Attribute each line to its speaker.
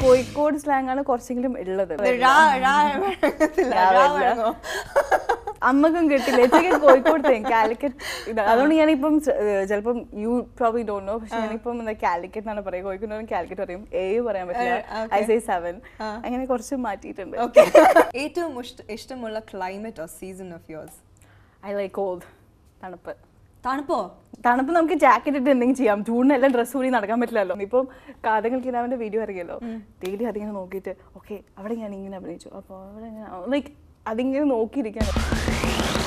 Speaker 1: Kozhikode slang ആണ് കുറച്ചെങ്കിലും ഉള്ളത്
Speaker 2: ഴ, ഴ വഴങ്ങത്തില്ല.
Speaker 1: ഞാൻ
Speaker 2: ഴ
Speaker 1: വരില്ല.
Speaker 2: വഴങ്ങോ?
Speaker 1: അമ്മക്കും കിട്ടില്ല ചേച്ചിക്ക് കോഴിക്കോട് കാലിക്കറ്റ് ഇത് അതുകൊണ്ട് ഞാനിപ്പം ചിലപ്പം യു പ്രോബ്ലി ഡോണ്ട് നോ പക്ഷെ ഞാനിപ്പം എന്താ കാലിക്കറ്റ് എന്നാണ് പറയുക കോഴിക്കോട് കാലിക്കറ്റ് പറയും ഏ പറയാൻ പറ്റില്ല
Speaker 2: ഏ, okay.
Speaker 1: ഐ സേ സെവൻ അങ്ങനെ കുറച്ച് മാറ്റിയിട്ടുണ്ട്
Speaker 2: Okay. ഏറ്റവും ഇഷ്ട- ഇഷ്ടമുള്ള climate or season of yours
Speaker 1: I like cold തണുപ്പ്
Speaker 2: തണുപ്പോ
Speaker 1: തണുപ്പ് നമുക്ക് ജാക്കറ്റ് ഇട്ട് എന്തെങ്കിലും ചെയ്യാം ചൂടിനെല്ലാം ഡ്രസ്സ് കൂടി നടക്കാൻ പറ്റില്ലല്ലോ ഇപ്പം കാതങ്ങൾ കിനാവിന്റെ വീഡിയോ അറിയാലോ ഡെയിലി അതിങ്ങനെ നോക്കിയിട്ട് ഓക്കെ അവിടെ ഞാൻ ഇങ്ങനെ അഭിനയിച്ചു അപ്പോൾ അവിടെ ലൈക്ക് അതിങ്ങനെ നോക്കിയിരിക്കാൻ